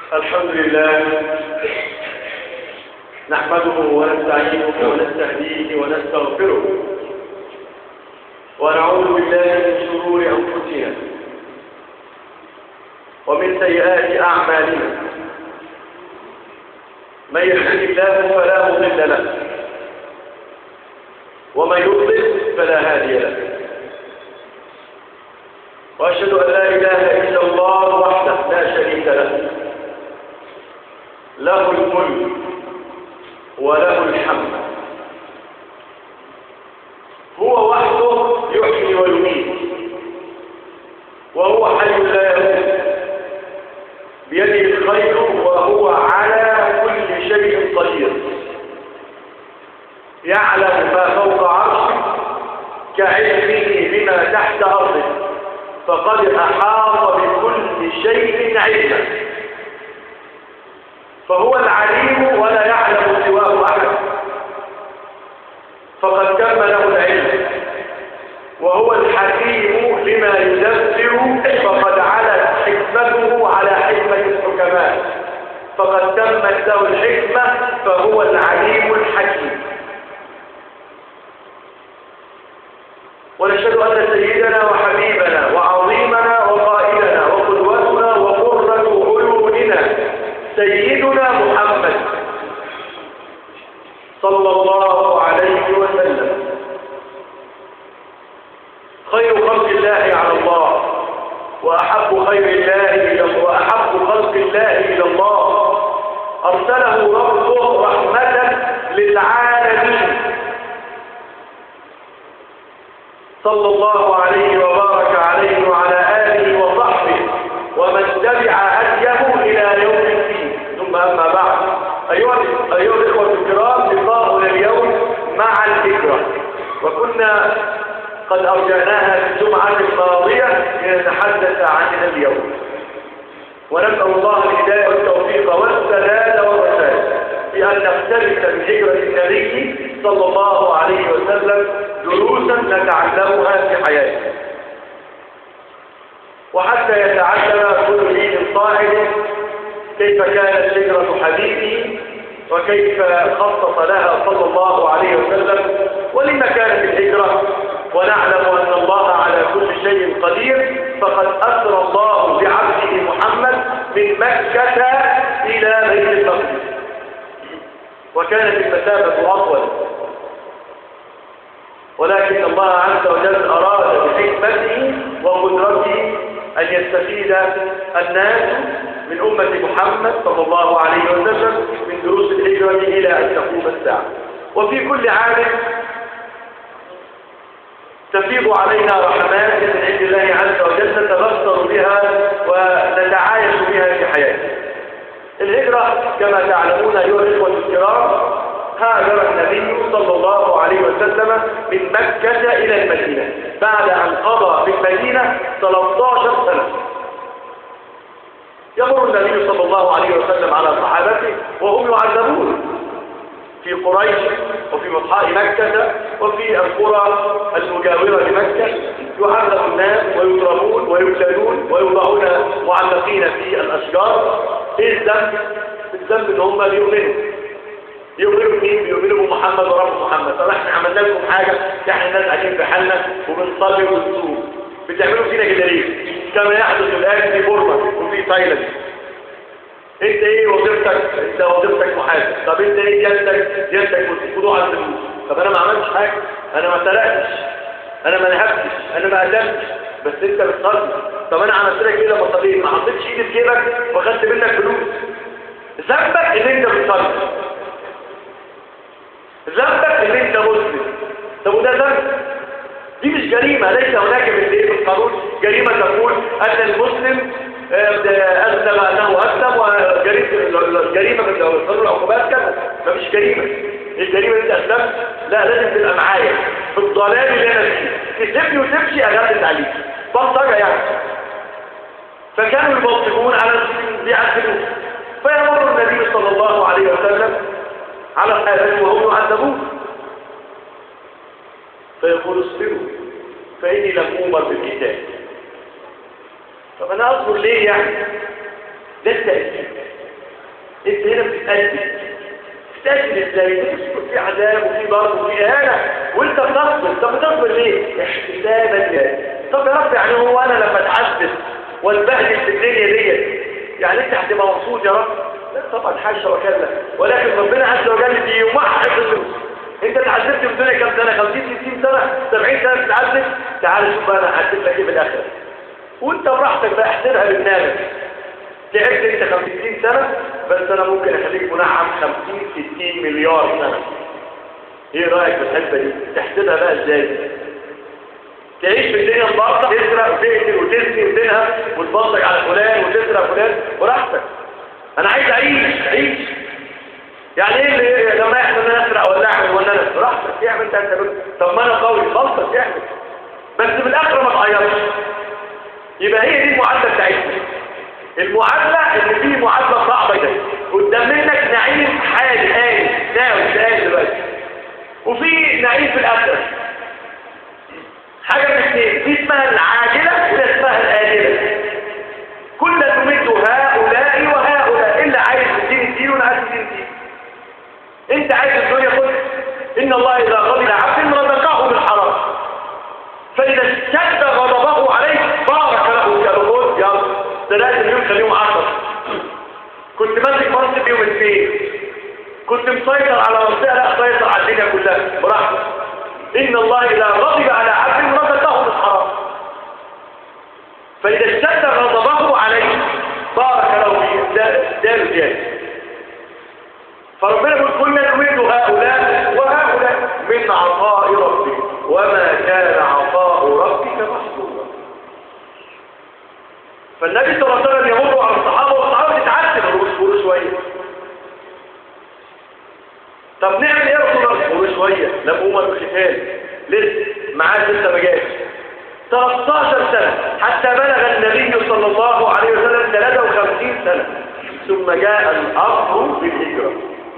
الحمد لله نحمده ونستعينه ونستهديه ونستغفره ونعوذ بالله من شرور أنفسنا ومن سيئات أعمالنا من يهده الله فلا مضل له ومن يضلل فلا هادي له وأشهد أن لا إله إلا الله وحده لا شريك له له الملك وله الحمد هو وحده يحيي ويميت وهو حي لا يموت بيده الخير وهو على كل شيء قدير يعلم ما فوق عرشه كعلمه بما تحت أرضه فقد أحاط بكل شيء علما فهو العليم ولا يعلم سواه أحد فقد تم له العلم وهو الحكيم لما يدبر فقد علت حكمته على حكمة الحكماء فقد تمت له الحكمة فهو العليم الحكيم ونشهد أن سيدنا وحبيبنا وعظيمنا وقائدنا وقدوتنا وقرة عيوننا سيدنا محمد صلى الله عليه وسلم خير خلق الله على الله وأحب خير الله إلى الله وأحب خلق الله إلى الله أرسله ربه رحمة للعالمين صلى الله عليه وبارك عليه وعلى آله وصحبه ومن تبع هديه إلى يوم الدين ثم أما بعد أيها, أيها الإخوة الكرام لقاؤنا اليوم مع الذكرى وكنا قد أرجعناها في الجمعة الماضية لنتحدث عنها اليوم ونسأل الله الهداية والتوفيق والسداد والرشاد في أن نقتبس من هجرة النبي صلى الله عليه وسلم دروسا نتعلمها في حياته وحتى يتعلم كل دين صاعد كيف كانت هجرة حبيبه وكيف خصص لها صلى الله عليه وسلم ولما كانت الهجرة ونعلم أن الله على كل شيء قدير فقد أسرى الله بعبده محمد من مكة إلى بيت المقدس وكانت المسافة أطول ولكن الله عز وجل أراد بحكمته وقدرته أن يستفيد الناس من أمة محمد صلى الله عليه وسلم من دروس الهجرة إلى أن تقوم الساعة وفي كل عام تفيض علينا رحمات من عند الله عز وجل نتبصر بها ونتعايش بها في حياتنا الهجرة كما تعلمون أيها الإخوة الكرام هاجر النبي صلى الله عليه وسلم من مكة إلى المدينة بعد أن قضى في المدينة 13 سنة يمر النبي صلى الله عليه وسلم على صحابته وهم يعذبون في قريش وفي مصحاء مكة وفي القرى المجاورة لمكة يعذب الناس ويضربون ويبتلون ويوضعون معلقين في الأشجار ايه الذنب؟ الذنب ان هم بيؤمنوا يؤمنوا مين؟ بيؤمنوا بمحمد ورب محمد طب احنا عملنا لكم حاجة احنا الناس قاعدين في حالنا وبنصلي وبنصوم بتعملوا فينا كده ليه؟ كما يحدث الآن في بورما وفي تايلاند انت ايه وظيفتك انت وظيفتك محاسب طب انت ايه جلدك جلدك خدوع على الفلوس طب انا ما عملتش حاجه انا ما سرقتش انا ما نهبتش انا ما قدمتش بس انت بتصلي طب انا عملت لك ايه لما صليت ما حطيتش ايدي في جيبك واخدت منك فلوس ذنبك ان انت بتصلي ذنبك ان انت مسلم طب وده ذنب دي مش جريمة ليس هناك من في القانون جريمة تقول أن المسلم أذنب أنه أذنب وجريمة من قانون العقوبات كذا فمش جريمة الجريمة اللي انت أذنبت لا لازم تبقى معايا في الضلال اللي أنا فيه تسيبني وتمشي أغلط عليك بلطجة يعني فكانوا يبلطجون على بيعذبون فيمر النبي صلى الله عليه وسلم على حالته وهم يعذبون فيقول اصبروا فإني لم أمر بالقتال طب أنا أصبر ليه يعني ده التأكيد انت هنا بتتأدي بتتأدي ازاي بتسكت في عذاب وفي ضرب وفي اهانة وانت بتصبر طب بتصبر ليه احتسابا لله طب يا رب يعني هو انا لما اتعذب واتبهدل في الدنيا ديت يعني انت هتبقى مبسوط يا رب لا طبعا حاشا وكلا ولكن ربنا عز وجل بيوحد الفلوس انت اتعذبت في الدنيا كام سنه 50 60 سنه 70 سنه بتتعذب تعال شوف بقى انا هعذب لك ايه في الاخره وانت براحتك بقى احسبها بالنابل تعبت انت 50 سنه بس انا ممكن اخليك منعم 50 60 مليار سنه ايه رايك في الحسبه دي تحسبها بقى ازاي تعيش في الدنيا مبارك تسرق وتقتل وتزني وتنهب وتبصق على فلان وتسرق فلان براحتك انا عايز اعيش اعيش يعني ايه اللي لما يحصل ان انا اسرق ولا اعمل ولا انا براحتك اعمل انت انت طب ما انا قوي خلصك اعمل بس في الاخر ما تغيرش يبقى هي دي المعادله بتاعتنا المعادله اللي فيه معادله صعبه جدا قدام منك نعيم حالي آلي ناوي سؤال دلوقتي وفي نعيم في الاخره حاجه من اثنين دي اسمها العاجله وده اسمها الاجله كل نمد هؤلاء وهؤلاء اللي عايز الدين الدين واللي عايز الدين الدين انت عايز الدنيا كلها ان الله اذا غضب عبد رزقه بالحرام فاذا اشتد غضبه عليه بارك له كالغول يلا ثلاثة يوم خليهم عشر كنت ماسك منصب يوم اثنين كنت مسيطر على منطقة لا سيطر على الدنيا كلها براحتك ان الله اذا غضب على عبد رزقه بالحرام فاذا اشتد غضبه عليه بارك له في دار الجاهل فربنا يقول كنا نريد هؤلاء وهؤلاء من عطاء ربك وما كان عطاء ربك محظورا فالنبي صلى الله عليه وسلم يمر على الصحابه والصحابه تتعلم اصبروا شويه طب نعمل ايه يا رسول الله اصبروا شويه لم امر الختان لسه معاه لسه ما جاش 13 سنه حتى بلغ النبي صلى الله عليه وسلم 53 سنه ثم جاء الامر بالهجره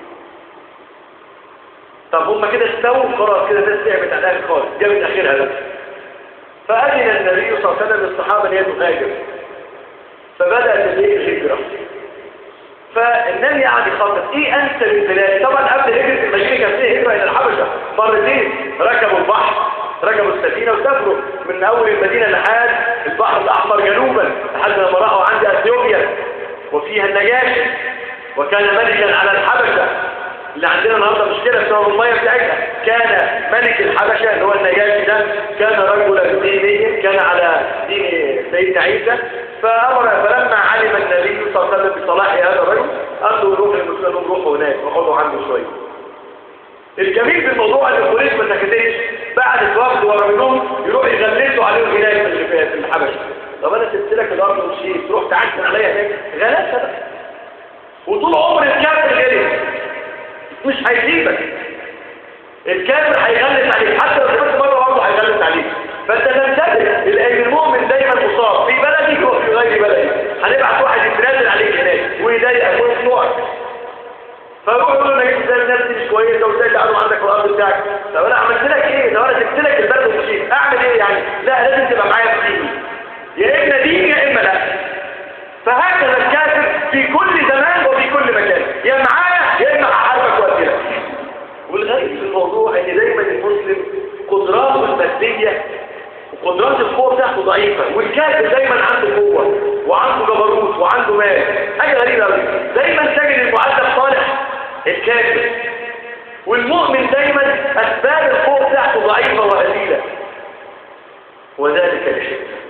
طب هم كده استووا خلاص كده الناس تعبت على الاخر خالص جابت اخرها بقى فاذن النبي صلى الله عليه وسلم للصحابه ان هي تهاجر فبدات الايه الهجره فالنبي قعد يخطط ايه انسب البلاد طبعا قبل هجره المدينه كان فيه هجره الى الحبشه مرتين ركبوا البحر ركبوا السفينه وسافروا من اول المدينه لحد البحر الاحمر جنوبا لحد لما راحوا عند اثيوبيا وفيها النجاشي وكان ملكا على الحبشه اللي عندنا النهارده مشكله بسبب الميه بتاعتها كان ملك الحبشه اللي هو النجاشي ده كان رجلا دينيا كان على دين سيدنا عيسى فامر فلما علم النبي صلى الله عليه وسلم بصلاح هذا الرجل قال له روح المسلمين روحوا هناك وخدوا عنه شويه الجميل في الموضوع ان البوليس ما سكتتش بعد الوفد ورا منهم يروح يغلسوا عليهم هناك في الحبشه طب انا سبت لك الارض ومشيت تروح تعكن عليا هناك غلاسه بقى وطول عمر الكافر غيري مش هيسيبك الكافر هيغلس عليك حتى لو سمعت مره برضه هيغلس عليك فانت تنتبه لان المؤمن دايما مصاب في بلدك وفي غير بلدك هنبعت واحد يتنازل عليك هناك ويضايقك ويخنقك فيروح يقول له انا جبت زي الناس دي مش كويسه وازاي اللي قالوا عندك في الارض بتاعك طب انا عملت لك ايه؟ طب انا سبت لك البلد ومشيت اعمل ايه يعني؟ لا لازم تبقى معايا في ديني يا اما دين يا اما لا فهكذا الكافر في كل زمان وفي كل مكان يا معايا يا اما هحاربك واقتلك والغريب في الموضوع ان دايما المسلم قدراته الماديه وقدرات القوه بتاعته ضعيفه والكافر دايما عنده قوه وعنده جبروت وعنده مال حاجه غريبه قوي دايما تجد المعدل صالح الكافر والمؤمن دايما اسباب القوه بتاعته ضعيفه وقليله وذلك لشده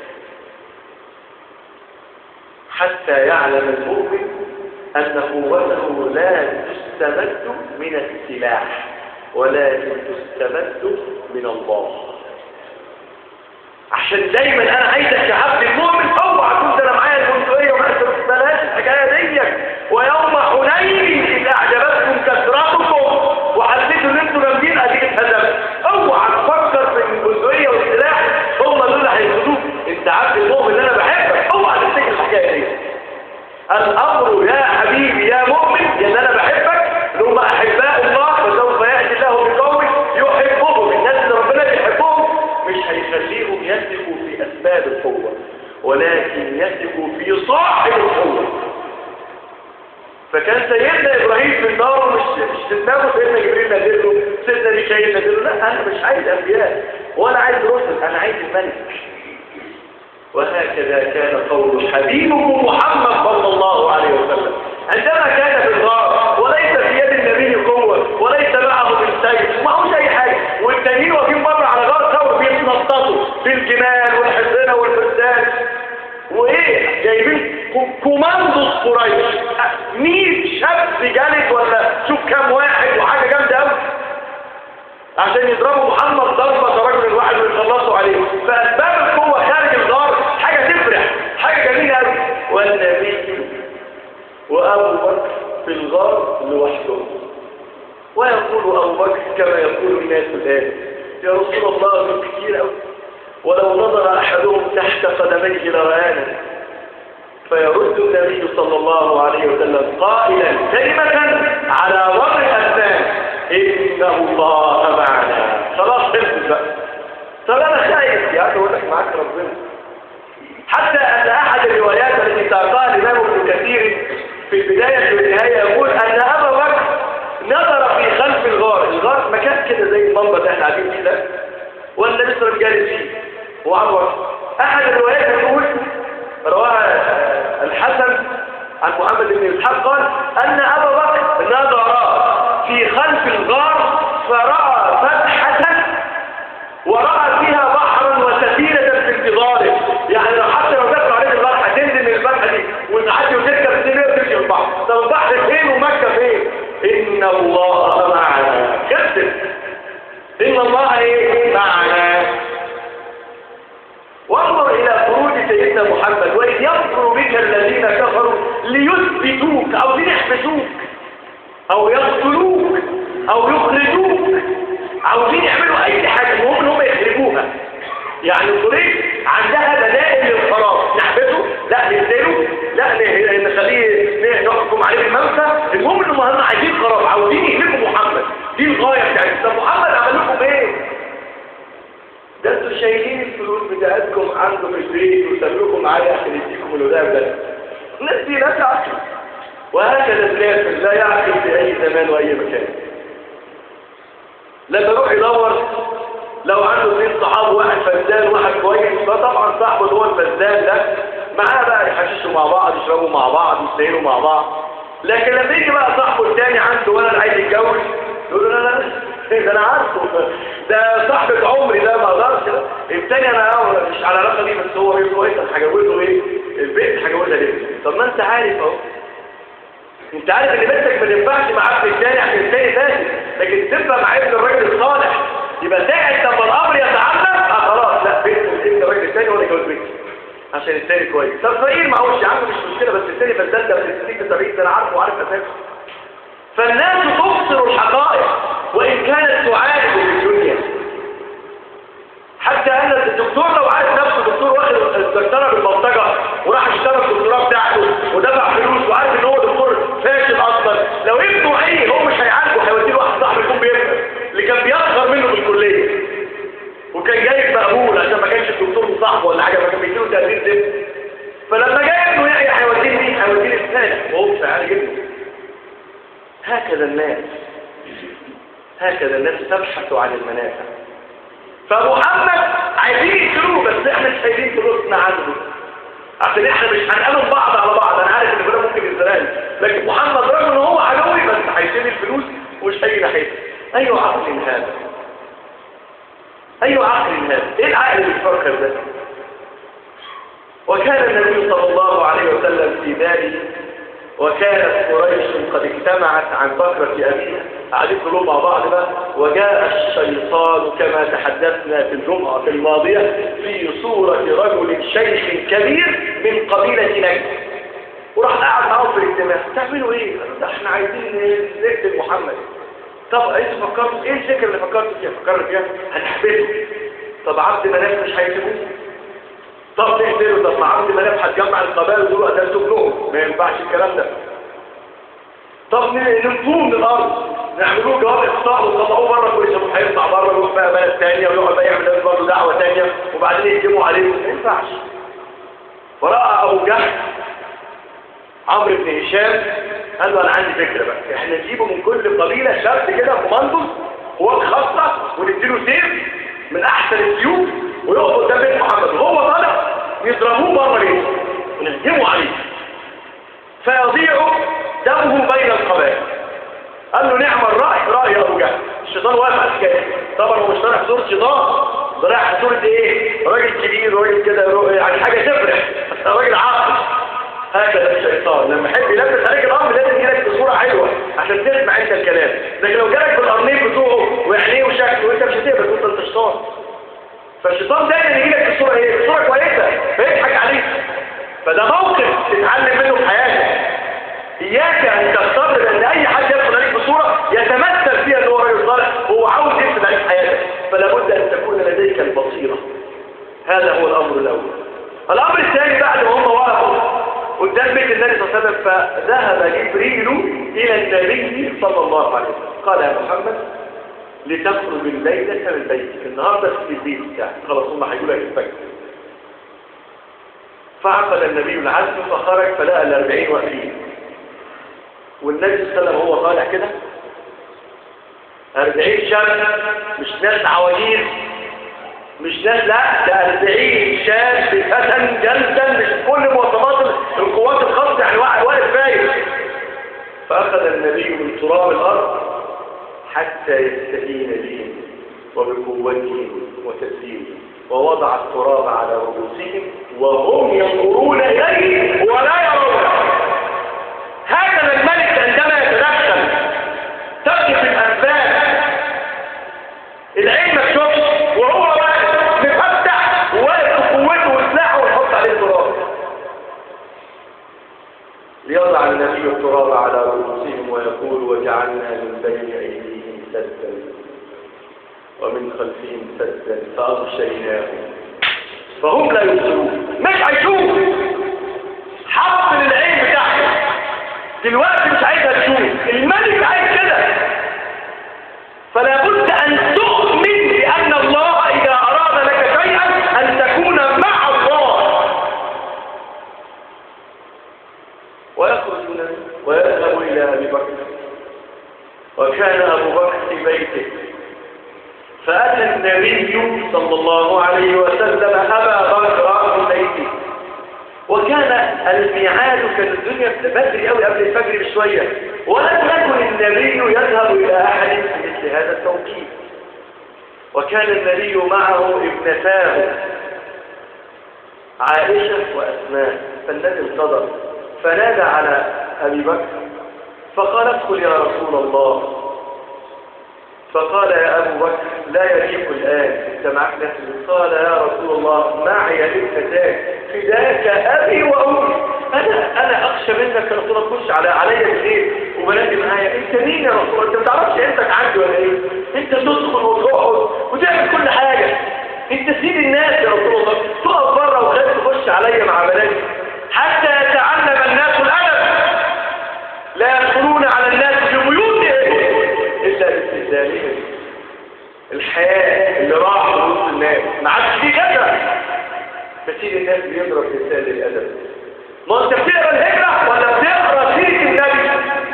حتى يعلم المؤمن أن قوته لا تستمد من السلاح ولكن تستمد من الله عشان دايما انا عايزك كعبد المؤمن اوعى كنت انا معايا البندقيه وما بلاش الحكايه ديت ويوم حنين اذ اعجبتكم كثرتكم وحسيتوا ان انتوا جامدين اديك اتهزمت اوعى تفكر في البندقيه والسلاح هم دول اللي هيخدوك انت عبد المؤمن اللي انا بحبك اوعى تفتكر الحكايه دي الامر يا حبيبي يا مؤمن ان انا بحبك اللي هم احباء الله فسوف ياتي الله بقوم يحبهم الناس اللي ربنا بيحبهم مش هيخليهم يسلكوا في اسباب القوه ولكن فكان سيدنا ابراهيم في النار مش مش في دماغه سيدنا جبريل نازل له سيدنا ميكائيل نازل له لا انا مش عايز انبياء ولا عايز رسل انا عايز الملك وهكذا كان قول حبيبه محمد صلى الله عليه وسلم عندما كان في الغار وليس في يد النبي قوة وليس معه بالسيف ومعهوش أي حاجة والتانيين واقفين بره على غار ثور بيتنططوا بالجمال والحصينة والفرسان وإيه جايبين كوماندوس قريش 100 شاب جالد ولا شوف كام واحد وحاجة جامدة قوي عشان يضربوا محمد ضربة كرجل واحد ويخلصوا عليه فأسباب القوة خارج الغار حاجة تفرح حاجة جميلة قوي والنبي وأبو بكر في الغار لوحده ويقول أبو بكر كما يقول الناس الآن يا رسول الله من كثير قوي ولو نظر أحدهم تحت قدميه لرآنا فيرد النبي صلى الله عليه وسلم قائلا كلمة على وضع الأسنان إن الله معنا خلاص خلصت بقى طب أنا خايف يا أخي أقول لك معاك ربنا حتى أن أحد الروايات التي ساقها الإمام ابن كثير في البداية والنهاية يقول أن أبا بكر نظر في خلف الغار الغار مكان كده زي المنبر اللي احنا قاعدين فيه ده والنبي صلى الله عليه وسلم جالس فيه وعمر أحد الروايات يقول رواها الحسن عن محمد بن إسحاق قال أن أبا بكر نظر في خلف الغار فرأى فتحة ورأى فيها بحرا وسفينة في انتظاره يعني لو حتى لو دخلوا عليك الغار هتنزل من الفتحة دي وتعدي وتركب السفينة وتمشي البحر طب البحر فين ومكة فين؟ إن الله معنا كذب إن الله إيه؟ معنا وانظر إلى خروج سيدنا محمد وإذ يذكر بك الذين كفروا ليثبتوك أو ليحبسوك أو يقتلوك أو يخرجوك عاوزين يعملوا أي حاجة المهم إن هم يخرجوها يعني الطريق عندها دلائل للخلاص نحبسه لا نقتله لا نخليه نحكم عليه بالممسى المهم إنهم هم عايزين خلاص عاوزين يهلكوا محمد دي الغاية بتاعتهم طب محمد عمل لكم إيه؟ ده انتوا شايلين الفلوس بتاعتكم عنده في البيت وسابلكم معايا عشان يديكم الوداع ده الناس دي لا تعقل وهكذا الكافر لا يعقل في اي زمان واي مكان لما يروح يدور لو عنده اثنين صحاب واحد فنان وواحد كويس فطبعا صاحبه اللي هو الفنان ده معاه بقى يحششوا مع بعض يشربوا مع بعض يستهينوا مع بعض لكن لما يجي بقى صاحبه الثاني عنده ولد عايز يتجوز يقول له لا لا لا ده انا عارفه ده صاحبة عمري ده ما اقدرش ده الثاني انا اه مش على العلاقه دي بس هو ايه كويس انا هجوزه ايه البنت هجوزها ليه طب ما انت عارف اهو انت عارف ان بنتك ما تنفعش مع ابن الثاني عشان الثاني ثاني لكن تبقى مع ابن الراجل الصالح يبقى ساعة لما الامر يتعلق اه خلاص لا بنت ابن الراجل الثاني ولا يجوز بنتي عشان الثاني كويس طب فقير معهوش يا عم مش مشكله بس الثاني فساد ده بس الثاني بطريقه ده انا عارفه وعارف اساسه فالناس تبصر الحقائق وإن كانت تعالج بالدنيا حتى أن الدكتور لو عايز نفسه دكتور واخد الدكتورة بالبلطجة وراح اشترى الدكتوراه بتاعته ودفع فلوس وعارف ان هو دكتور فاشل اصلا لو ابنه عيه هو مش هيعالجه هيوديه لواحد صاحبه يكون بيفهم اللي كان بيصغر منه في الكلية وكان جايب مقبول عشان ما كانش الدكتور صاحبه ولا حاجة فكان بيديله تقدير زفت فلما جاي ابنه يحيى هيوديه مين؟ هيوديه للثاني وهو مش عارف ابنه هكذا الناس هكذا الناس تبحث عن المنافع فمحمد عايزين يقتلوه بس احنا مش عايزين فلوسنا عنده عشان احنا مش هنأمن بعض على بعض انا عارف ان كده ممكن يزرعني لكن محمد رغم ان هو عدوي بس هيشيل الفلوس ومش هيجي ناحيته اي عقل هذا اي عقل هذا ايه العقل اللي بيفكر ده وكان النبي صلى الله عليه وسلم في ذلك وكانت قريش قد اجتمعت عن بكرة أبيها قاعدين كلهم مع بعض بقى وجاء الشيطان كما تحدثنا في الجمعة الماضية في صورة رجل شيخ كبير من قبيلة نجد وراح قاعد معاهم في الاجتماع تعملوا ايه؟ ده احنا عايزين نكتب محمد طب انتوا فكرتوا ايه الفكرة اللي فكرتوا فيها؟ فكرنا فيها هنحبسه طب عبد مناف مش هيسيبوه طب تقتلوا طب ما عبد مناف هتجمع القبائل دول قتلتوا ابنهم ما ينفعش الكلام ده طب ننفوه من الارض نعملوه جواب اقصاء وطلعوه بره كل شيء هيطلع بره يروح بقى بلد ثانيه ويقعد بقى يعمل برضه دعوه ثانيه وبعدين يهجموا عليه ما ينفعش وراى ابو جهل عمرو بن هشام قال له انا عندي فكره بقى احنا نجيبه من كل قبيله شاب كده كوماندو هو خاصه ونديله سيف من احسن السيوف ويقف قدام بيت محمد وهو طالع يضربوه بره ليه ونهجموا عليه فيضيع دمه بين القبائل قال له نعم الرأي رأي أبو جهل الشيطان واقف على الكلام طبعا هو مش طالع صورة شيطان طالع صورة ايه راجل كبير راجل كده يعني حاجة تفرح راجل عاقل هكذا الشيطان لما يحب يلبس عليك الامر لازم يجيلك بصوره حلوه عشان تسمع انت الكلام لكن لو جالك بالقرنين بتوعه وعينيه وشكله وانت مش هتقبل وانت انت شيطان فالشيطان دايما يجيلك بصوره ايه بصوره كويسه فيضحك عليك فده موقف تتعلم منه في حياتك اياك ان تفترض ان اي حد يدخل عليك بصوره يتمثل فيها ان هو راجل صالح وهو عاوز يفسد عليك حياتك فلا بد ان تكون لديك البصيره هذا هو الامر الاول الامر الثاني بعد ما هم وقفوا قدام بيت النبي صلى الله عليه وسلم فذهب جبريل إلى النبي صلى الله عليه وسلم قال يا محمد لتخرج الليلة من بيتك النهاردة في البيت بتاعك خلاص هم هيقولوا لك الفجر فعقد النبي العزم فخرج فلقى الأربعين واقفين والنبي صلى الله عليه وسلم هو طالع كده أربعين شاب مش ناس عواجيز مش ناس لا ده 40 شاب فتن جلدا مش كل مواصفات القوات الخاصة يعني واحد واقف فايز فأخذ النبي من تراب الأرض حتى يستهين بهم وبقوتهم وتسليمهم ووضع التراب على رؤوسهم وهم ينظرون إليه ولا يرونه هكذا الملك عندما يتدخل تقف الأنفاس العين ما تشوفش وهو واقف مفتح وواقف بقوته وسلاحه ويحط عليه التراب ليضع النبي التراب على رؤوسهم ويقول وجعلنا من بين ايديهم سدا ومن خلفهم سدا فاغشيناهم فهم لا يبصرون مش هيشوف حط للعين بتاعته دلوقتي مش عايزها تشوف الملك عايز كده فلا بد ان تؤمن بان الله اذا اراد لك شيئا ان تكون مع الله ويخرج ويذهب الى ابي بكر وكان ابو بكر في بيته فاتى النبي صلى الله عليه وسلم ابا بكر في بيته وكان الميعاد كان الدنيا بدري قوي قبل الفجر بشويه ولم يكن النبي يذهب الى احد في مثل هذا التوقيت وكان النبي معه ابنتاه عائشه واسماء فالنبي انتظر فنادى على ابي بكر فقال ادخل يا رسول الله فقال يا أبو بكر لا يليق الآن انت معك نفسك قال يا رسول الله معي ابنتان فداك أبي وأمي أنا أنا أخشى منك يا رسول الله تخش على عليا بالليل وبنادي معايا أنت مين يا رسول الله أنت ما تعرفش أنتك عندي ولا إيه أنت تدخل وتقعد وتعمل كل حاجة أنت سيد الناس يا رسول الله تقف بره وخايف تخش عليا مع بناتي حتى يتعلم الناس الأدب لا يدخلون على الناس في بيوتهم إلا باستهزائهم الحياة اللي راح وسط الناس ما عادش فيه كده فسيد الناس بيضرب مثال للأدب ما انت بتقرا الهجرة ولا بتقرا سيرة النبي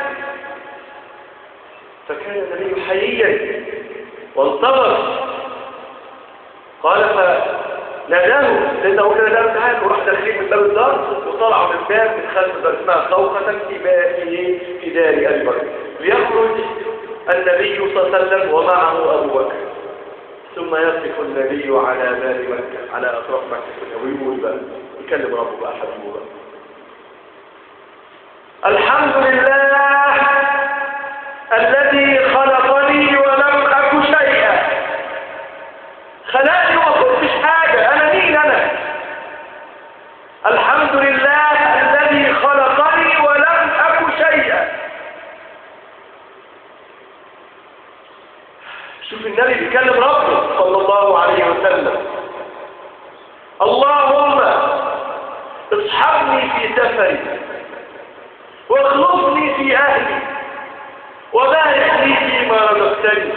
فكان النبي حييا وانتظر قال فناداه لأنه هو كان دار تعال وراح داخلين من باب الدار وطلعوا من باب من خلف الدار اسمها خوخة في باب في دار أبي بكر ليخرج النبي صلى الله عليه وسلم ومعه أبو بكر ثم يقف النبي على باب مكة على أطراف مكة ويقول بقى يكلم ربه بقى حبيبه بقى الحمد لله الذي خلقني ولم أك شيئا خلقني وما كنتش حاجة أنا مين أنا الحمد لله الذي خلقني ولم أك شيئا شوف النبي بيكلم ربه صلى الله عليه وسلم اللهم اصحبني في سفري واخلصني في اهلي وبارك لي فيما رزقتني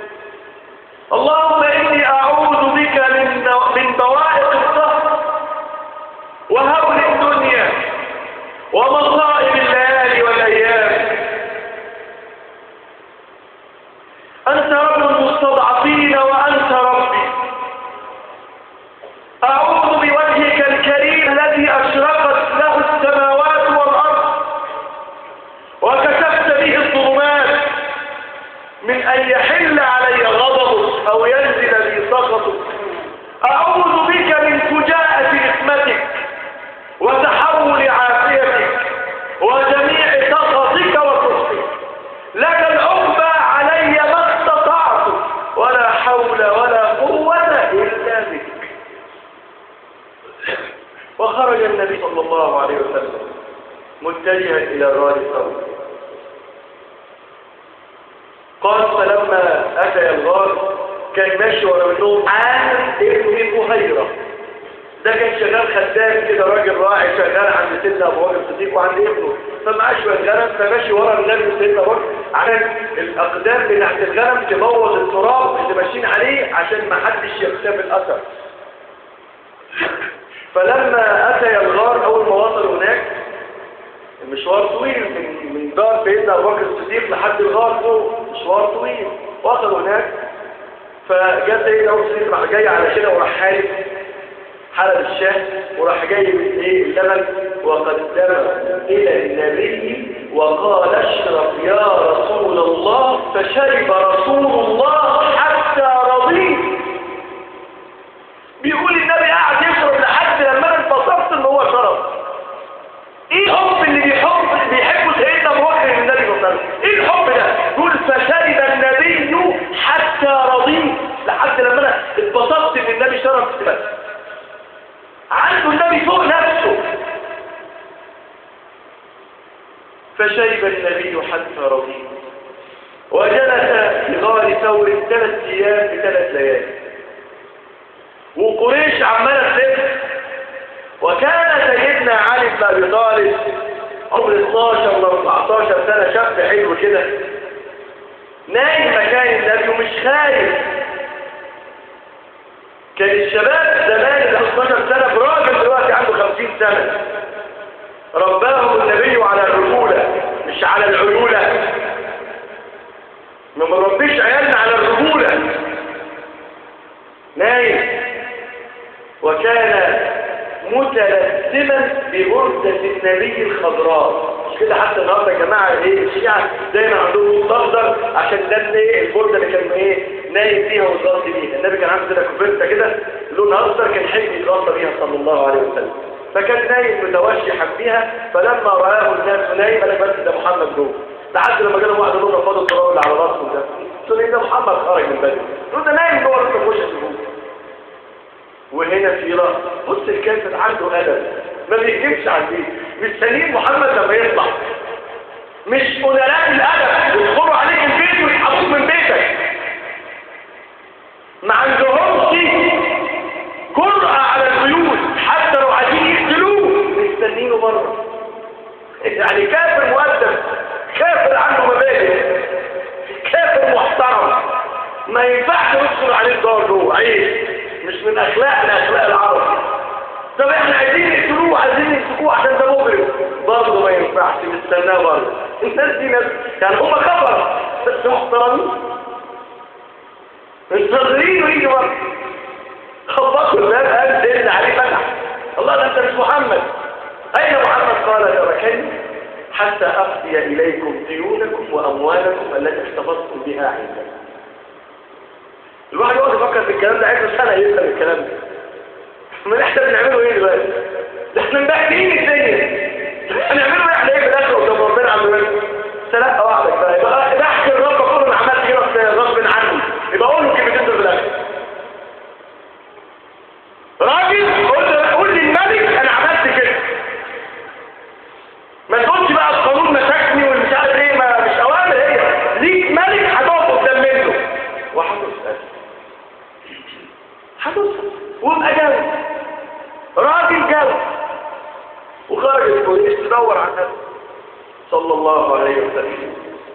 اللهم اني اعوذ بك من من بوائق السهر وهول الدنيا ومصائب الله عليه وسلم متجها إلى غار ثور قال فلما أتى الغار كان ماشي ورا منهم عامل ابن بحيرة ده كان شغال خدام كده راجل راعي شغال عند سيدنا ابو بكر الصديق وعند ابنه فمعاه شويه غنم فماشي ورا النبي سيدنا ابو بكر عشان الاقدام بتاعت الغنم تبوظ التراب اللي ماشيين عليه عشان ما حدش يغتاب الاثر فلما اتى الغار اول ما وصلوا هناك المشوار طويل من من دار سيدنا ابو بكر الصديق لحد الغار فوق مشوار طويل وصلوا هناك فجاء سيدنا ابو بكر الصديق راح جاي على كده وراح حارب حلب الشاه وراح جاي بالايه اللبن وقدمه الى النبي وقال اشرب يا رسول الله فشرب رسول الله حتى رضيت بيقول النبي قاعد يشرب لحد لما انا انبسطت ان هو شرب ايه الحب اللي بيحب بيحبه سيدنا ابو بكر النبي صلى الله عليه وسلم ايه الحب ده يقول فشرب النبي حتى رضيت لحد لما انا اتبسطت ان النبي شرب بس عنده النبي فوق نفسه فشرب النبي حتى رضي وجلس في غار ثور ثلاث ايام بثلاث ليالي وقريش عماله تلف وكان سيدنا علي بن ابي طالب عمر 12 و 14 سنه شاب حلو كده نايم مكان النبي ومش خايف كان الشباب زمان اللي 12 سنة براجل دلوقتي عنده 50 سنة رباهم النبي على الرجولة مش على العيولة ما مربيش عيالنا على الرجولة نايم وكان متلثما ببردة النبي الخضراء مش كده حتى النهارده يا جماعه ايه الشيعة دايما عندهم بوت اخضر عشان ده ايه البرده اللي كان ايه نايم فيها واتغطي بيها النبي كان عنده كده كوفرته كده لونها اخضر كان حلم يتغطى بيها صلى الله عليه وسلم فكان نايم متوشحا بيها فلما رآه الناس نايم قال بس ده محمد جوه لحد لما جاله واحد يقول له فاضل التراب اللي على راسه ده قلت له ده محمد خرج من بدري قلت ده نايم جوه لسه مش هتشوفه وهنا في رأس بص الكافر عنده أدب ما بيكتبش عن دي مستنيين محمد لما يطلع مش قللاء الأدب يدخلوا عليك البيت ويسحبوك من بيتك ما عندهمش جرأة على البيوت حتى لو عايزين يقتلوه مستنينه بره يعني كافر مؤدب كافر عنده مبادئ كافر محترم ما ينفعش يدخل عليه الدار جوه عيش مش من اخلاقنا اخلاق العرب طب احنا عايزين يقتلوه عايزين يمسكوه عشان ده مجرم برضه ما ينفعش نستناه برضه الناس دي ناس يعني هم كفر بس محترمين منتظرين ويجي برضه خبطوا الباب قال دل عليه فتح الله ده انت مش محمد اين محمد قال تركني حتى افضي اليكم ديونكم واموالكم التي احتفظتم بها عندنا الواحد يقعد يفكر في الكلام ده عايز سنه يفهم الكلام ده ما احنا بنعمله ايه دلوقتي ده احنا مبهدلين الدنيا هنعمله احنا ايه في الاخر قدام ربنا عز وجل سلاقه واحده كفايه يبقى بحكي الرب كله انا عملت كده غصب عني يبقى اقول له كلمتين دول في الاخر راجل قول قول للملك انا عملت كده ما تقولش بقى القانون مسكني والمش عارف ايه ما مش اوامر هي ليك ملك هتقف قدام منه وهتسال هتسال وابقى جاوب راجل جاوب وخرج البوليس تدور على النبي صلى الله عليه وسلم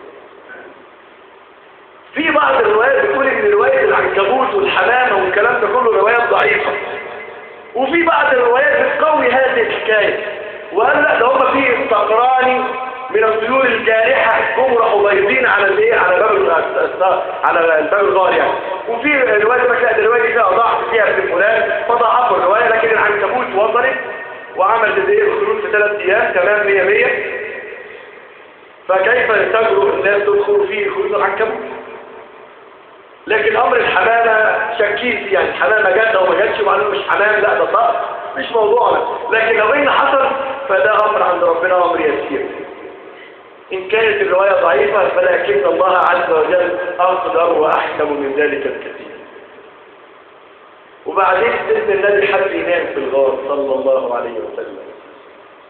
في بعض الروايات بتقول ان روايه العنكبوت والحمامه والكلام ده كله روايات ضعيفه وفي بعض الروايات بتقوي هذه الحكايه وقال لا ده هم في صقراني من الطيور الجارحه هم راحوا بايظين على الايه على باب الغ- على الباب الغار يعني وفي روايه بقى لا ده الروايه دي فيها ضعف فيها ابن فلان فضعفوا الروايه لكن العنكبوت وصلت وعملت الايه الخروج في ثلاث ايام تمام 100 100 فكيف تجرؤ الناس تدخل في خروج العنكبوت لكن امر الحمامه شكيت يعني الحمامه جت او ما جاتش وقالوا مش حمام لا ده صح مش موضوعنا لكن لو ان حصل فده امر عند ربنا امر يسير ان كانت الروايه ضعيفه فلكن الله عز وجل اقدر واحكم من ذلك الكثير وبعدين سيدنا النبي حب ينام في الغار صلى الله عليه وسلم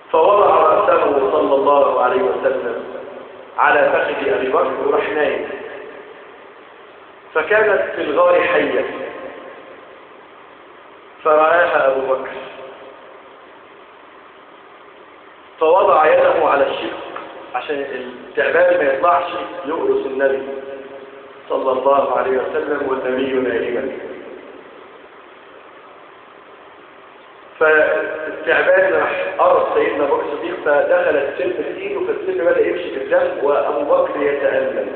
فوضع رأسه صلى الله عليه وسلم على فخذ أبي بكر وراح نايم فكانت في الغار حية فرآها أبو بكر فوضع يده على الشق عشان التعبان ما يطلعش يقرص النبي صلى الله عليه وسلم والنبي نائما فالتعبان راح قرص سيدنا ابو بكر الصديق فدخل السلم في ايده فالسلم بدا يمشي في الدم وابو بكر يتالم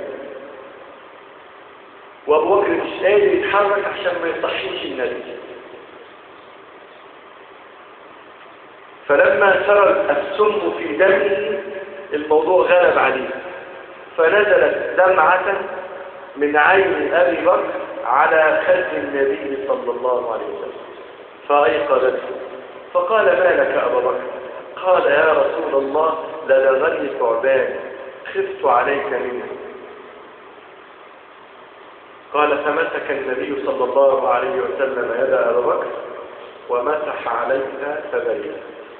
وابو بكر مش قادر يتحرك عشان ما يصحيش النبي فلما سرى السم في دمه الموضوع غلب عليه فنزلت دمعة من عين أبي بكر على خد النبي صلى الله عليه وسلم فأيقظته فقال ما لك أبا بكر قال يا رسول الله لدغني ثعبان خفت عليك منه قال فمسك النبي صلى الله عليه وسلم يد أبا بكر ومسح عليها فبرئت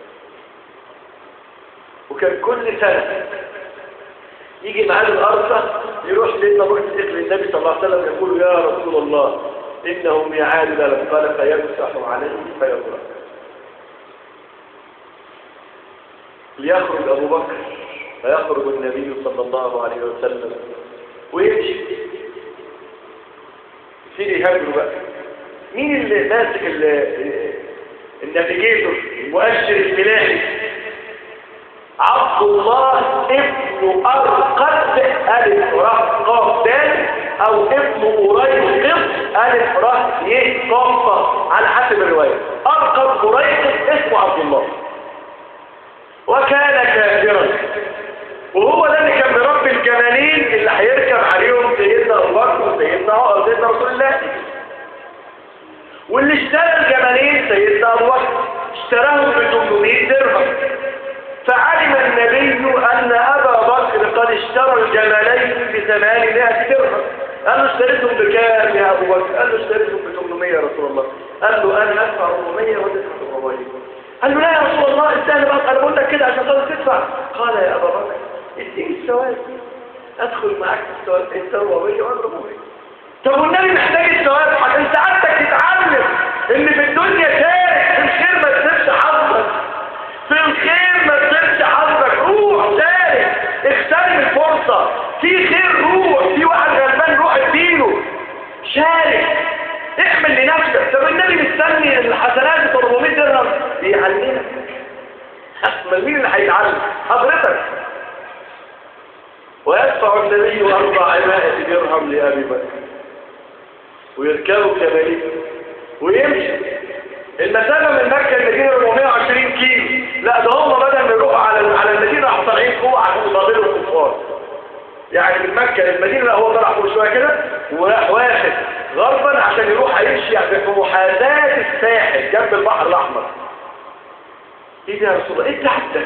وكان كل سنة يجي معاه الأرضة يروح سيدنا بكر الصديق للنبي صلى الله عليه وسلم يقول يا رسول الله إنه ميعاد لك قال فيمسح عليه فيبرأ ليخرج أبو بكر فيخرج النبي صلى الله عليه وسلم ويمشي يصير يهاجروا بقى مين اللي ماسك النافيجيتور المؤشر الملاحي عبد الله ابن أرقد ألف راء قاف دال أو ابن قريب ألف راء يه قاف على حسب الرواية أرقد قريب اسمه عبد الله وكان كافرا وهو ده اللي كان مربي الجمالين اللي هيركب عليهم سيدنا أبو بكر وسيدنا عمر وسيدنا رسول الله واللي اشترى الجمالين سيدنا أبو بكر اشتراهم ب 800 درهم فعلم النبي أن أبا بكر قد اشترى الجمالين بثمانمائة درهم قال له اشتريتهم بكام يا أبو بكر قال له اشتريتهم ب 800 يا رسول الله قال له أنا أدفع 400 وتدفع 400 قال له لا يا رسول الله استنى بقى أنا بقول لك كده عشان تقدر تدفع قال يا أبا بكر اديني الثواب أدخل معاك في الثواب أنت 400 وأنا 400 طب والنبي محتاج الثواب انت عندك تتعلم ان في الدنيا شارك في الخير ما تسيبش حظك في الخير ما تسيبش حظك روح شارك اغتنم الفرصة في خير روح في واحد غلبان روح اديله شارك اعمل لنفسك طب النبي مستني الحسنات ب 400 درهم يعلمك امال مين اللي هيتعلم حضرتك ويدفع النبي أربعمائة درهم لأبي بكر ويركبوا كمالين ويمشي المسافة من مكة للمدينة 420 كيلو لا ده هم بدل ما يروحوا على على المدينة راحوا طالعين فوق عشان يقابلوا الكفار يعني من مكة للمدينة لا هو طلع فوق شوية كده وراح واخد غربا عشان يروح هيمشي في محاذاة الساحل جنب البحر الأحمر ايه ده يا رسول الله ايه التعب ده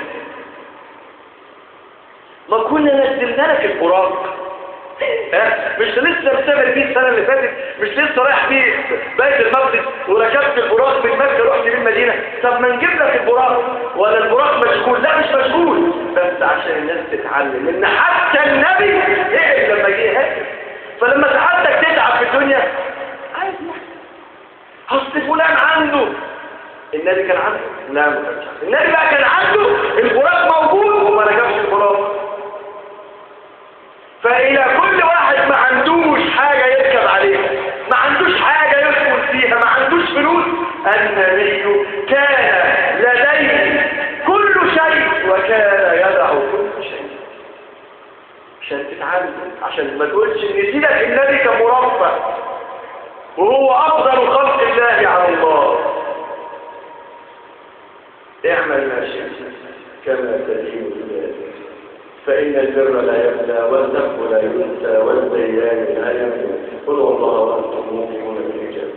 ما كنا نزلنا لك البراق ها مش لسه مسافر فيه السنه اللي فاتت مش لسه رايح فيه بيت المقدس وركبت البراق من مكه رحت بيه المدينه طب ما نجيب لك البراق ولا البراق مشغول لا مش مشغول بس عشان الناس تتعلم ان حتى النبي ايه لما جه هاجر فلما سعادتك تتعب في الدنيا عايز اصل فلان عنده النبي كان عنده لا ما كانش عنده النبي بقى كان عنده البراق موجود وما ركبش البراق فإلى كل واحد ما عندوش حاجة يركب عليها ما عندوش حاجة يدخل فيها ما عندوش فلوس النبي كان لديه كل شيء وكان يدع كل شيء عشان تتعلم عشان ما تقولش ان سيدك النبي كان مرفه وهو افضل خلق الله على الله اعمل ما شئت كما تدين بذلك فإن البر لا يبلى والذنب لا ينسى والديان لا يملى قل والله وأنتم موقنون بالإجابة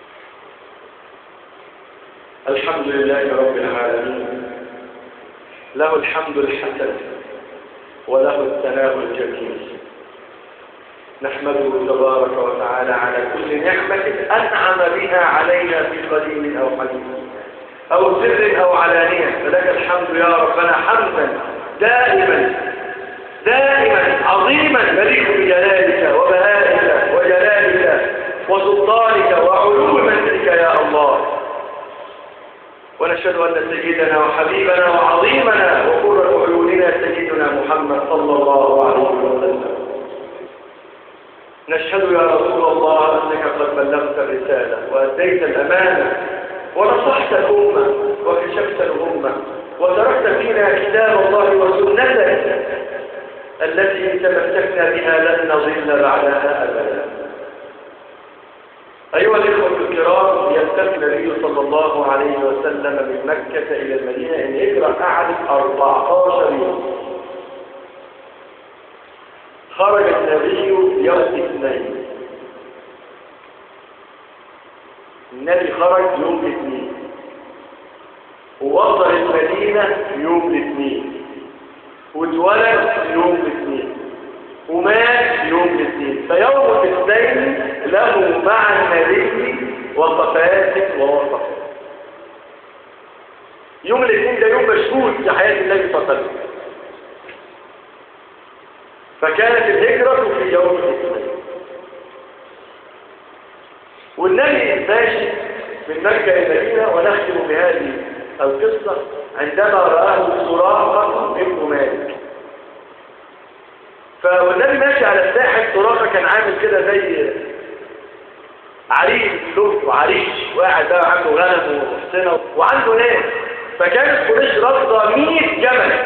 الحمد لله رب العالمين له الحمد الحسن وله الثناء الجميل نحمده تبارك وتعالى على كل نعمة أنعم بها علينا في قديم أو حديث أو سر أو علانية فلك الحمد يا ربنا حمدا دائما دائما عظيما مليك بجلالك وبهائك وجلالك وسلطانك وعلو مجدك يا الله ونشهد أن سيدنا وحبيبنا وعظيمنا وقرة عيوننا سيدنا محمد صلى الله عليه وسلم نشهد يا رسول الله أنك قد بلغت الرسالة وأديت الأمانة ونصحت الأمة وكشفت الأمة وتركت فينا كتاب الله وسنته التي إن تمسكنا بها لن نضل بعدها أبدا أيها الإخوة الكرام ينتقل النبي صلى الله عليه وسلم من مكة إلى المدينة إن هجرة قعدت 14 يوم خرج النبي يوم اثنين النبي خرج يوم اثنين ووصل المدينة يوم الاثنين واتولد يوم الاثنين ومات يوم الاثنين فيوم الاثنين له مع النبي وقفات ووقفات يوم الاثنين ده يوم مشهود في حياة النبي صلى الله عليه وسلم فكانت الهجرة في يوم الاثنين والنبي ماشي من مكة إلى المدينة ونختم بهذه القصة عندما رآه سراقة ابن مالك فالنبي ماشي على الساحل سراقة كان عامل كده زي عريس له وعريش واحد بقى عنده غنم وحسنة وعنده ناس فكانت قريش رصدة 100 جمل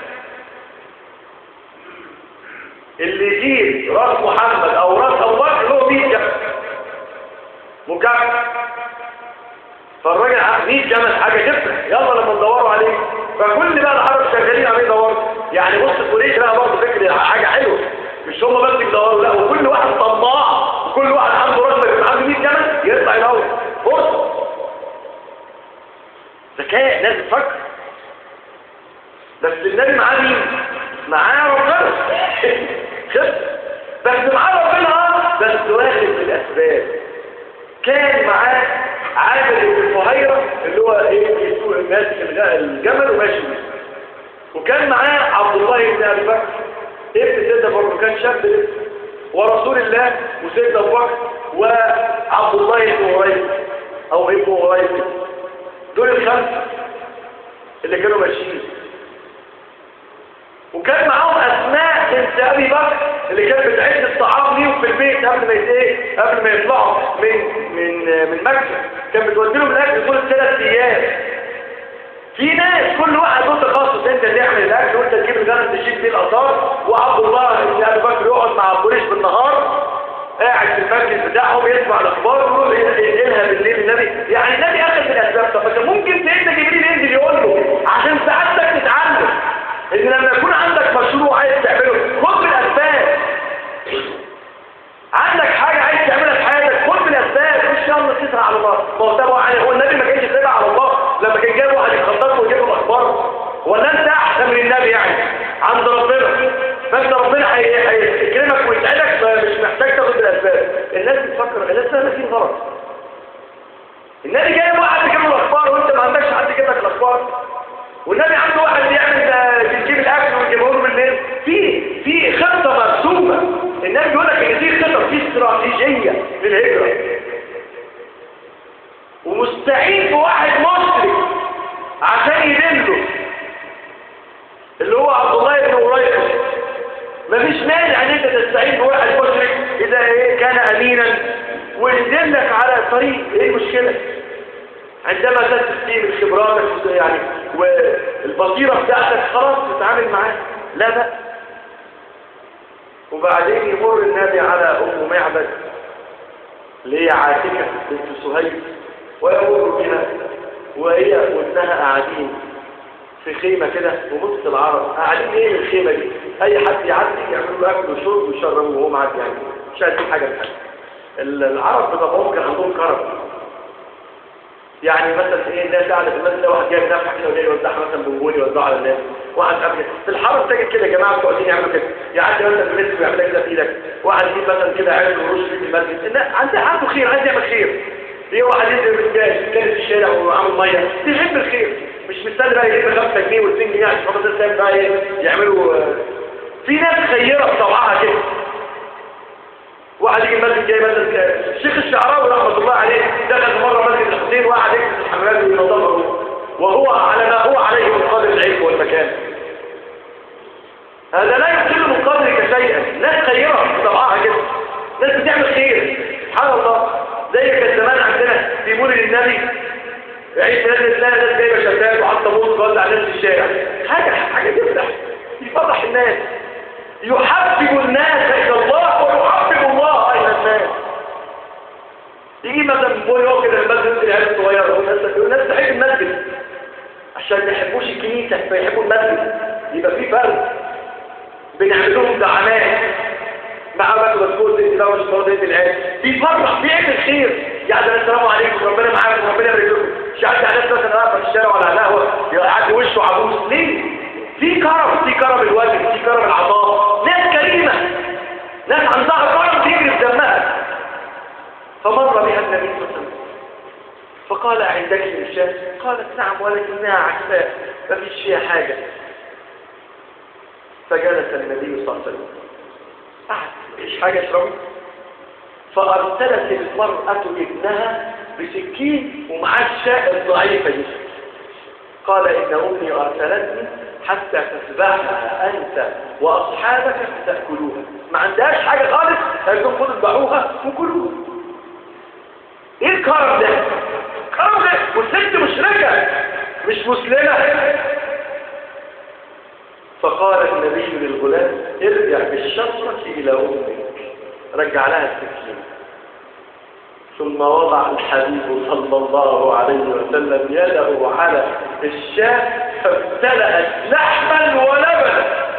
اللي يجيب راس محمد او راس ابو بكر له 100 جمل مكافأة فالراجل 100 جمل حاجه تفرح يلا لما ندوروا عليه فكل بقى العرب شغالين عم يدوروا يعني بص قريش بقى برضه فكر حاجه حلوه مش هم بس يدوروا لا وكل واحد طماع وكل واحد عنده راس يبقى عنده 100 جمل يطلع يدور بص ذكاء ناس تفكر بس النبي معاه مين؟ معاه ربنا خف بس معاه ربنا اه بس واخد بالاسباب كان معاه عامل بن فهيرة اللي هو ايه يسوق ماسك الجمل وماشي بيه وكان معاه عبد الله بن ابي بكر ابن سيدنا برضه كان شاب لسه ورسول الله وسيدنا ابو بكر وعبد الله بن هريره او ابن هريره دول الخمسه اللي كانوا ماشيين وكان معاهم اسماء بنت ابي بكر اللي كانت بتعد الطعام ليهم في البيت قبل ما ايه قبل ما يطلعوا من من من مكه كان بتودي لهم الاكل كل ثلاث ايام في ناس كل واحد له تخصص انت تعمل الاكل وانت تجيب الغنم تشيل فيه الاثار وعبد الله بن ابي بكر يقعد مع قريش بالنهار قاعد في المسجد بتاعهم يسمع الاخبار ويروح ينقلها بالليل النبي يعني النبي اخذ بالاسباب طب كان ممكن سيدنا جبريل ينزل يقول له عشان سعادتك تتعلم ان لما يكون عندك مشروع عايز تعمله خد بالاسباب عندك حاجه عايز تعملها في حياتك خد بالاسباب مش يلا تسرع على الله ما هو ده يعني هو النبي ما كانش سرع على الله لما كان جايب واحد يخطط ويجيب له اخبار ولا انت احسن من النبي يعني عند ربنا فانت ربنا هيكرمك ويسعدك فمش محتاج تاخد بالاسباب الناس بتفكر الناس ماشيين غلط النبي جايب واحد يجيب له الاخبار وانت ما عندكش حد يجيب لك الاخبار والنبي عنده واحد بيعمل بيجيب الاكل ويجيبه له بالليل في في خطه مرسومه النبي بيقول لك ان في خطه في استراتيجيه للهجره ومستعين بواحد مشرك عشان يدله اللي هو عبد الله بن قريش مفيش مانع ان انت تستعين بواحد مشرك اذا ايه كان امينا ويدلك على طريق ايه المشكله عندما تستفيد من خبراتك يعني والبصيرة بتاعتك خلاص تتعامل معاه لا بقى وبعدين يمر النبي على أم معبد اللي هي عاتكة بنت سهيل ويمر بها وهي وابنها قاعدين في خيمة كده ومسط العرب قاعدين ايه الخيمة دي اي حد يعدي يعملوا له اكل وشرب ويشربوا وهو معدي يعني مش عايزين حاجة من حاجة العرب بطبعهم كان عندهم كرم يعني مثلا ايه الناس قاعده في المسجد واحد جايب نفحه كده وجاي يوزعها مثلا بنقول يوزعها على الناس واحد قبل في الحرم تجد كده يا جماعه بتوع يعملوا كده يعدي مثلا بالنسبه ويعملها كده في ايدك واحد يجيب مثلا كده عيل ويرش في المسجد الناس عنده عنده خير عايز يعمل خير ليه واحد ينزل بالجاي كان في الشارع وعامل ميه بيحب الخير مش مستني بقى يجيب 5 جنيه و2 جنيه عشان خاطر الناس بقى ايه يعملوا آه، في ناس خيره بطبعها كده واحد يجي المسجد جاي مثلا ك- الشيخ الشعراوي رحمه الله عليه دخل مره مسجد الحسين وقعد يكتب الحملات وينظمه وهو على ما هو عليه من قدر العلم والمكان هذا لا يقل من قدرك شيئا ناس خيرة بطبعها كده ناس بتعمل خير سبحان الله زي كان زمان عندنا في مولد النبي عيد ميلاد الناس ناس جايبه شباب وحاطه موز وتوزع على الناس في الشارع حاجه حاجه تفرح يفرح الناس يحبب الناس الى الله ويحبب الله الى الناس يجي مثلا بوي هو كده المسجد العيال الصغيره والناس والناس تحب المسجد عشان ما يحبوش الكنيسه فيحبوا المسجد يبقى في فرق بنعمل لهم دعامات مع بقى مسؤول زي ده مش مرضى العيال بيفرح بيعمل خير يعني السلام عليكم ربنا معاكم ربنا يبارك لكم مش عارف على ناس مثلا واقفه في الشارع ولا على القهوه يعدي وشه عبوس ليه؟ في كرم في كرم الوجه في كرم العطاء ناس كريمه ناس عندها كرم تجري في دمها فمر بها النبي صلى الله عليه وسلم فقال عندك الشاة قالت نعم ولكنها عكساء ما فيش فيها حاجة فجلس النبي صلى الله عليه وسلم قعد مفيش حاجة يشربه فأرسلت المرأة ابنها بسكين ومعاه الشاة الضعيفة دي قال إن أمي أرسلتني حتى تذبحها أنت وأصحابك فتأكلوها ما عندهاش حاجة خالص هيكون خدوا اذبحوها وكلوها ايه الكرم ده الكرم ده والست مشركة مش مسلمة فقال النبي للغلام ارجع بالشفرة إلى أمك رجع لها السكين ثم وضع الحبيب صلى الله عليه وسلم يده على الشاة فامتلأت لحما ولبنا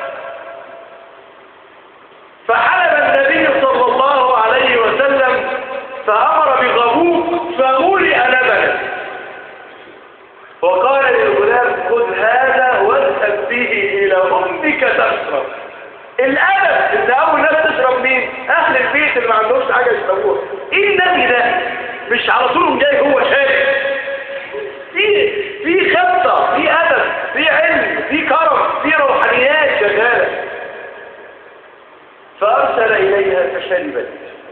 فحلب النبي صلى الله عليه وسلم فأمر بغبوق فملئ لبنا وقال للغلام خذ هذا واذهب به إلى أمك تشرب الأدب إن أول ناس تشرب مين؟ أهل البيت اللي ما عندهمش حاجة يشربوها إيه النبي ده؟ مش على طول جاي هو شايف في في خطة في أدب في علم في كرم في روحانيات شغالة فأرسل إليها فشربت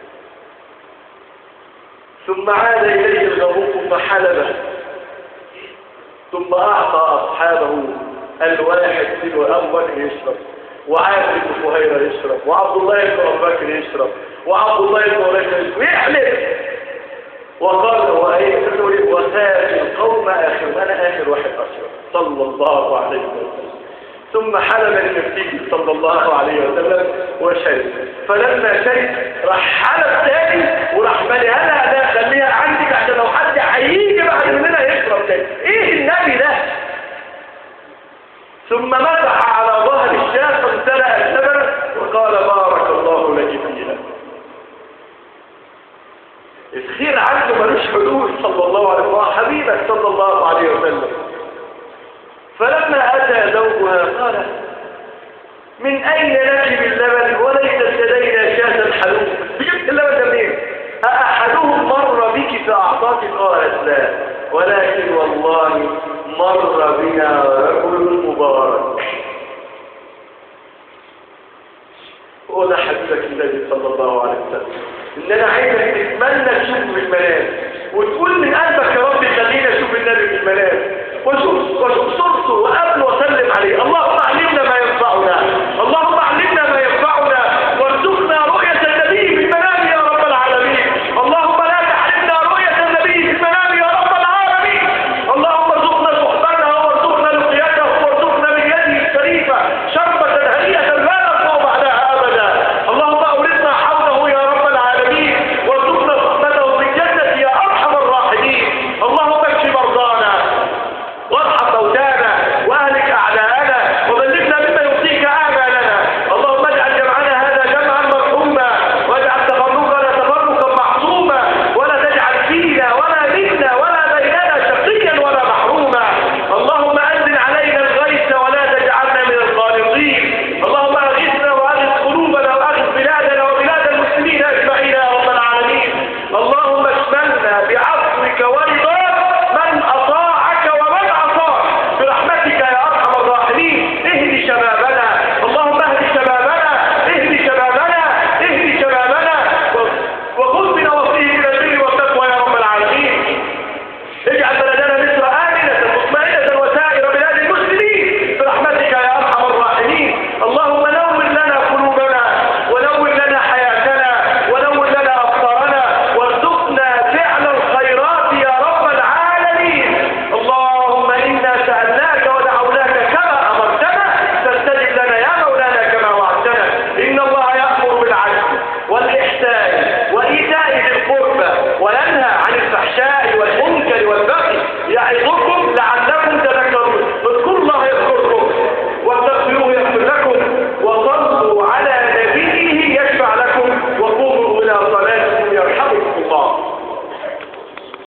ثم عاد إليه الغبوق فحلبه ثم أعطى أصحابه الواحد منه الأول يشرب وعامر بن فهيرة يشرب وعبد الله بن أبو بكر يشرب وعبد الله بن هريرة يشرب ويحلف وقال وأيه وسائر القوم آخر أنا آخر واحد أشرب صلى الله عليه وسلم ثم حلب النبي صلى الله عليه وسلم وشرب فلما شرب راح حلب تاني وراح مليها لها ده خليها عندك عشان لو حد هيجي بعد مننا يشرب تاني ايه النبي ده ثم مسح على ظهر الشاة فامتلأ اللبن وقال بارك الله لك فيها الخير عنده ملوش حدود صلى الله عليه وسلم حبيبك صلى الله عليه وسلم فلما أتى زوجها قال من أين لك باللبن وليست لدينا شاة حلوب جبت اللبن ده منين أأحدهم مر بك فأعطاك قالت لا ولكن والله مر بنا رجل مبارك هو ده حبيبك النبي صلى الله عليه وسلم ان انا عايزك تتمنى تشوف في المنام وتقول من قلبك يا رب